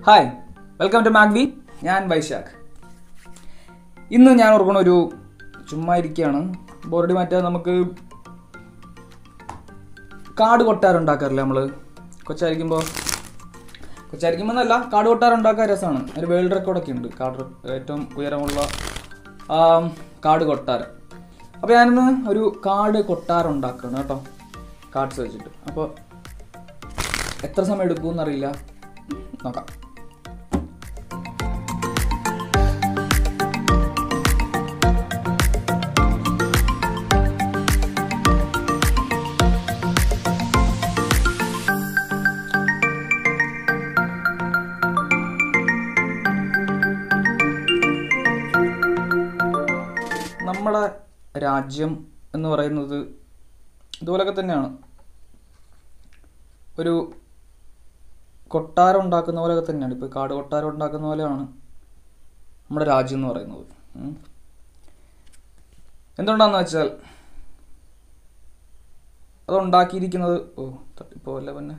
Hi welcome to മാഗ്വി ഞാൻ വൈശാഖ് ഇന്ന് ഞാൻ ഓർക്കണ ഒരു ചുമ്മാ ഇരിക്കുകയാണ് ബോറടി മാറ്റാൻ നമുക്ക് കാട് കൊട്ടാറുണ്ടാക്കാറില്ലേ നമ്മൾ കൊച്ചായിരിക്കുമ്പോൾ കൊച്ചായിരിക്കുമ്പോൾ എന്നല്ല കാട് കൊട്ടാറുണ്ടാക്കാൻ രസമാണ് ഒരു വേൾഡ് റെക്കോർഡൊക്കെ ഉണ്ട് കാട് റെ- ഏറ്റവും ഉയരമുള്ള ആ, കാട് കൊട്ടാരം അപ്പോൾ ഞാനിന്ന് ഒരു കാട് കൊട്ടാരം ഉണ്ടാക്കുകയാണ് കേട്ടോ കാർഡ്സ് വെച്ചിട്ട് അപ്പോൾ എത്ര സമയം എടുക്കുമെന്നറിയില്ല നോക്കാം നമ്മുടെ രാജ്യം എന്ന് പറയുന്നത് ഇതുപോലൊക്കെ തന്നെയാണ് ഒരു കൊട്ടാരം ഉണ്ടാക്കുന്ന പോലെയൊക്കെ തന്നെയാണ് ഇപ്പോൾ കാട് കൊട്ടാരം ഉണ്ടാക്കുന്ന പോലെയാണ് നമ്മുടെ രാജ്യം എന്ന് പറയുന്നത് ഉം. എന്തുകൊണ്ടാന്ന് വെച്ചാൽ അത് ഉണ്ടാക്കിയിരിക്കുന്നത് ഓ തട്ടിപ്പോവല്ലേ പിന്നെ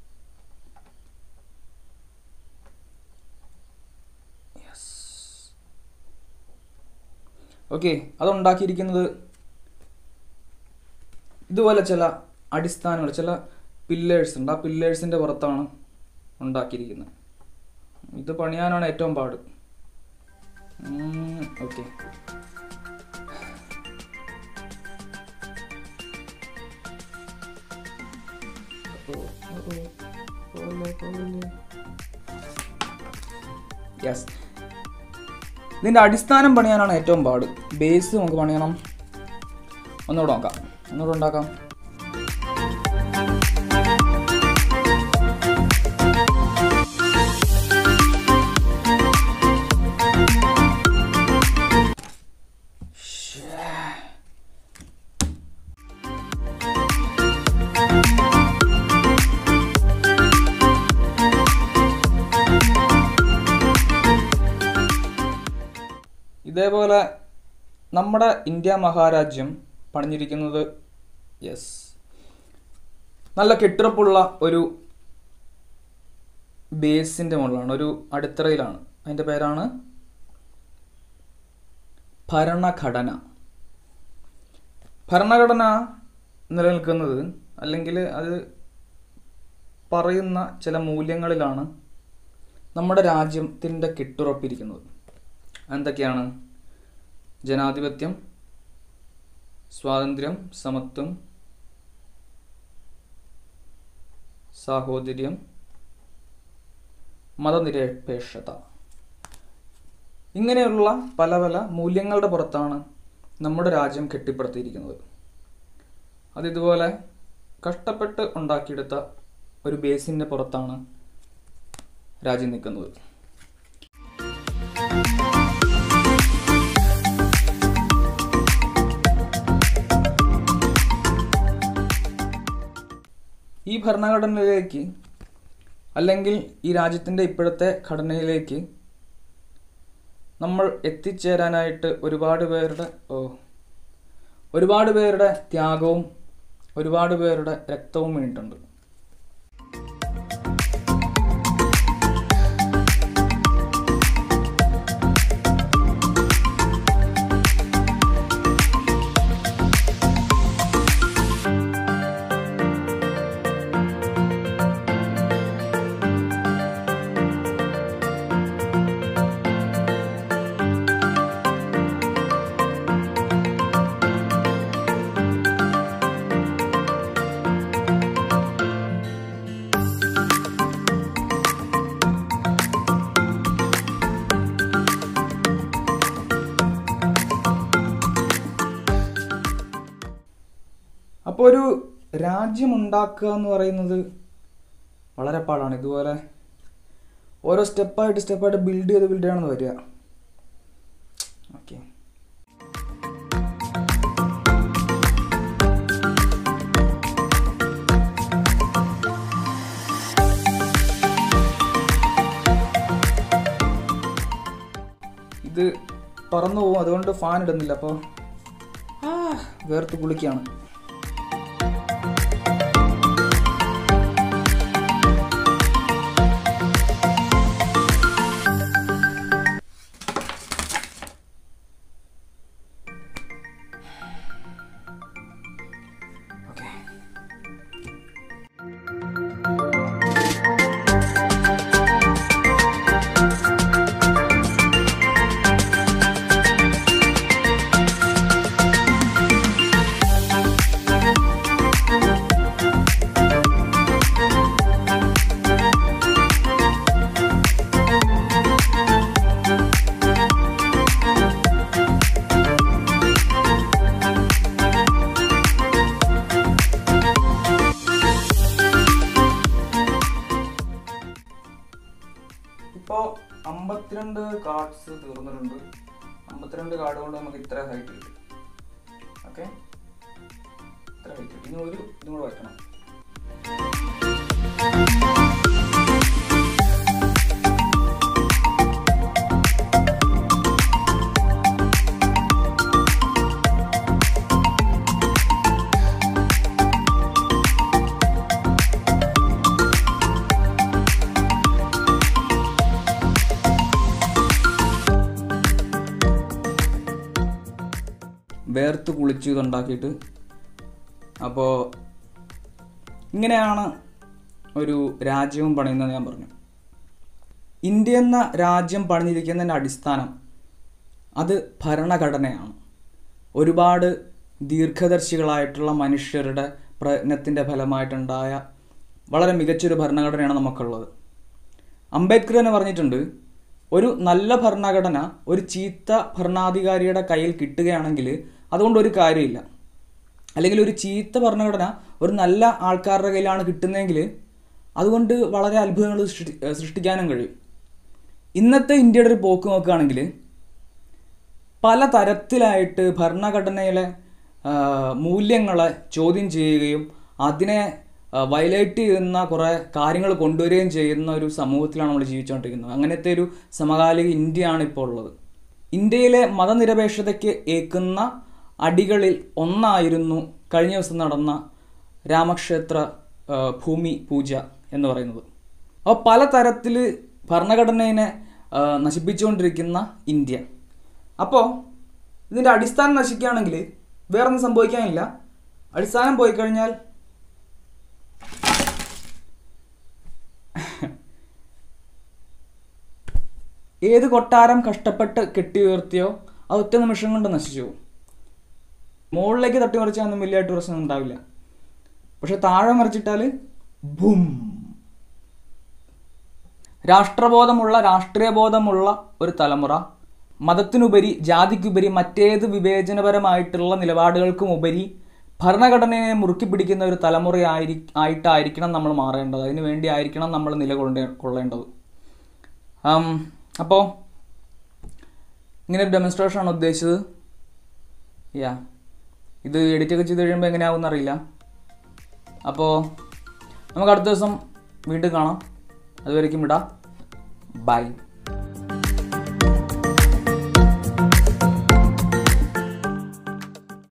ഓക്കെ അത് ഉണ്ടാക്കിയിരിക്കുന്നത് ഇതുപോലെ ചില അടിസ്ഥാനങ്ങൾ ചില പില്ലേഴ്സ് ഉണ്ട് ആ പില്ലേഴ്സിൻ്റെ പുറത്താണ് ഉണ്ടാക്കിയിരിക്കുന്നത് ഇത് പണിയാനാണ് ഏറ്റവും പാട് ഓക്കെ യെസ് ഇതിൻ്റെ അടിസ്ഥാനം പണിയാനാണ് ഏറ്റവും പാട് ബേസ് നമുക്ക് പണിയണം ഒന്നുകൂടെ നോക്കാം ഒന്നുകൂടെ ഉണ്ടാക്കാം ഇതേപോലെ നമ്മുടെ ഇന്ത്യ മഹാരാജ്യം പണിഞ്ഞിരിക്കുന്നത് യെസ് നല്ല കെട്ടുറപ്പുള്ള ഒരു ബേസിൻ്റെ മുകളിലാണ് ഒരു അടിത്തറയിലാണ് അതിൻ്റെ പേരാണ് ഭരണഘടന ഭരണഘടന നിലനിൽക്കുന്നത് അല്ലെങ്കിൽ അത് പറയുന്ന ചില മൂല്യങ്ങളിലാണ് നമ്മുടെ രാജ്യത്തിൻ്റെ കെട്ടുറപ്പിരിക്കുന്നത് എന്തൊക്കെയാണ് ജനാധിപത്യം സ്വാതന്ത്ര്യം സമത്വം സാഹോദര്യം മതനിരപേക്ഷത ഇങ്ങനെയുള്ള പല പല മൂല്യങ്ങളുടെ പുറത്താണ് നമ്മുടെ രാജ്യം കെട്ടിപ്പടുത്തിയിരിക്കുന്നത് അതിതുപോലെ കഷ്ടപ്പെട്ട് ഉണ്ടാക്കിയെടുത്ത ഒരു ബേസിൻ്റെ പുറത്താണ് രാജ്യം നിൽക്കുന്നത് ഈ ഭരണഘടനയിലേക്ക് അല്ലെങ്കിൽ ഈ രാജ്യത്തിൻ്റെ ഇപ്പോഴത്തെ ഘടനയിലേക്ക് നമ്മൾ എത്തിച്ചേരാനായിട്ട് ഒരുപാട് പേരുടെ ഓ ഒരുപാട് പേരുടെ ത്യാഗവും ഒരുപാട് പേരുടെ രക്തവും വീണിട്ടുണ്ട് അപ്പോൾ ഒരു രാജ്യം ഉണ്ടാക്കുക എന്ന് പറയുന്നത് വളരെ പാടാണ് ഇതുപോലെ ഓരോ സ്റ്റെപ്പായിട്ട് സ്റ്റെപ്പായിട്ട് ബിൽഡ് ചെയ്ത് ബിൽഡ് ചെയ്യണമെന്ന് വരിക ഓക്കെ ഇത് പറന്നു പോകും അതുകൊണ്ട് ഫാൻ ഇടുന്നില്ല അപ്പോൾ ആ വേർത്ത് കുളിക്കുകയാണ് അപ്പോൾ അമ്പത്തിരണ്ട് കാർഡ്സ് തീർന്നിട്ടുണ്ട് അമ്പത്തിരണ്ട് കാർഡ് കൊണ്ട് നമുക്ക് ഇത്ര ഹൈറ്റ് കിട്ടി ഓക്കെ ഇത്ര ഹൈറ്റ് കിട്ടി ഇനി ഒരു ഇതും കൂടെ വയ്ക്കണം വേർത്ത് കുളിച്ച് ഇതുണ്ടാക്കിയിട്ട് അപ്പോൾ ഇങ്ങനെയാണ് ഒരു രാജ്യവും പണിയുന്നത് ഞാൻ പറഞ്ഞു ഇന്ത്യ എന്ന രാജ്യം പണിഞ്ഞിരിക്കുന്നതിൻ്റെ അടിസ്ഥാനം അത് ഭരണഘടനയാണ് ഒരുപാട് ദീർഘദർശികളായിട്ടുള്ള മനുഷ്യരുടെ പ്രയത്നത്തിൻ്റെ ഫലമായിട്ടുണ്ടായ വളരെ മികച്ചൊരു ഭരണഘടനയാണ് നമുക്കുള്ളത് അംബേദ്കർ തന്നെ പറഞ്ഞിട്ടുണ്ട് ഒരു നല്ല ഭരണഘടന ഒരു ചീത്ത ഭരണാധികാരിയുടെ കയ്യിൽ കിട്ടുകയാണെങ്കിൽ അതുകൊണ്ട് ഒരു കാര്യമില്ല അല്ലെങ്കിൽ ഒരു ചീത്ത ഭരണഘടന ഒരു നല്ല ആൾക്കാരുടെ കയ്യിലാണ് കിട്ടുന്നതെങ്കിൽ അതുകൊണ്ട് വളരെ അത്ഭുതങ്ങൾ സൃഷ്ടി സൃഷ്ടിക്കാനും കഴിയും ഇന്നത്തെ ഇന്ത്യയുടെ ഒരു പോക്ക് നോക്കുകയാണെങ്കിൽ പല തരത്തിലായിട്ട് ഭരണഘടനയിലെ ആ, മൂല്യങ്ങളെ ചോദ്യം ചെയ്യുകയും അതിനെ വയലേറ്റ് ചെയ്യുന്ന കുറേ കാര്യങ്ങൾ കൊണ്ടുവരികയും ചെയ്യുന്ന ഒരു സമൂഹത്തിലാണ് നമ്മൾ ജീവിച്ചുകൊണ്ടിരിക്കുന്നത് അങ്ങനത്തെ ഒരു സമകാലിക ഇന്ത്യയാണ് ഇപ്പോൾ ഉള്ളത് ഇന്ത്യയിലെ മതനിരപേക്ഷതയ്ക്ക് ഏക്കുന്ന അടികളിൽ ഒന്നായിരുന്നു കഴിഞ്ഞ ദിവസം നടന്ന രാമക്ഷേത്ര ആ, ഭൂമി പൂജ എന്ന് പറയുന്നത് അപ്പോൾ പല തരത്തിൽ ഭരണഘടനയെ ആ, നശിപ്പിച്ചുകൊണ്ടിരിക്കുന്ന ഇന്ത്യ അപ്പോൾ ഇതിൻ്റെ അടിസ്ഥാനം നശിക്കുകയാണെങ്കിൽ വേറൊന്നും സംഭവിക്കാനില്ല അടിസ്ഥാനം പോയി കഴിഞ്ഞാൽ ഏത് കൊട്ടാരം കഷ്ടപ്പെട്ട് കെട്ടി ഉയർത്തിയോ അത് ഒറ്റ നിമിഷം കൊണ്ട് നശിച്ചു പോകും മുകളിലേക്ക് തട്ടി മറിച്ചാൽ വലിയതായിട്ട് പ്രശ്നം ഉണ്ടാവില്ല പക്ഷെ താഴെ മറിച്ചിട്ടാൽ ബും രാഷ്ട്രബോധമുള്ള രാഷ്ട്രീയബോധമുള്ള ഒരു തലമുറ മതത്തിനുപരി ജാതിക്കുപരി മറ്റേത് വിവേചനപരമായിട്ടുള്ള നിലപാടുകൾക്കും ഉപരി ഭരണഘടനയെ മുറുക്കി പിടിക്കുന്ന ഒരു തലമുറയായി ആയിട്ടായിരിക്കണം നമ്മൾ മാറേണ്ടത് അതിനു വേണ്ടി ആയിരിക്കണം നമ്മൾ നിലകൊള്ളേ കൊള്ളേണ്ടത് അപ്പോൾ ഇങ്ങനെ ഒരു ഡെമോൺസ്ട്രേഷൻ ആണ് ഉദ്ദേശിച്ചത് യാ ഇത് എഡിറ്റൊക്കെ ചെയ്ത് കഴിയുമ്പോൾ എങ്ങനെയാവും അറിയില്ല അപ്പോൾ നമുക്ക് അടുത്ത ദിവസം വീണ്ടും കാണാം അതുവരേക്കും വിടാം ബൈ